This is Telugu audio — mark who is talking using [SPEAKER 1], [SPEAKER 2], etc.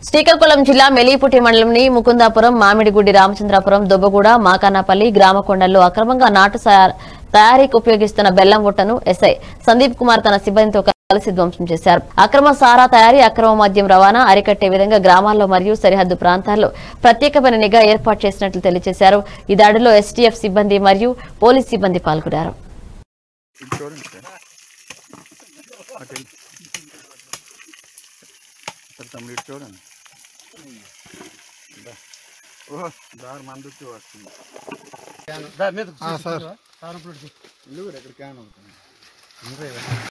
[SPEAKER 1] శ్రీకాకుళం జిల్లా మెలీపుటి మండలంని ముకుందాపురం మామిడిగుడ్డి రామచంద్రాపురం దొబ్బగూడ మాకానాపల్లి గ్రామకొండల్లో అక్రమంగా నాటు సా- తయారీకి ఉపయోగిస్తున్న బెల్లం గుట్టను ఎస్ఐ సందీప్ కుమార్ తన సిబ్బందితో కలిసి ధ్వంసం చేశారు అక్రమ సారా తయారీ అక్రమ మద్యం రవాణా అరికట్టే విధంగా గ్రామాల్లో మరియు సరిహద్దు ప్రాంతాల్లో ప్రత్యేకమైన నిఘా ఏర్పాటు చేసినట్లు తెలియజేశారు ఈ దాడిలో ఎస్టీఎఫ్ సిబ్బంది మరియు పోలీస్ సిబ్బంది పాల్గొన్నారు
[SPEAKER 2] ఇది చూడండి సార్ అటు వెళ్ళి. సార్ తమ్ముడు ఇటు చూడండి దా. ఓహో దారి మందుకి వస్తుంది
[SPEAKER 3] దా మీద
[SPEAKER 2] సార్
[SPEAKER 3] సార్
[SPEAKER 2] ఇల్లు కూడా ఎక్కడ క్యాన్ అవుతుంది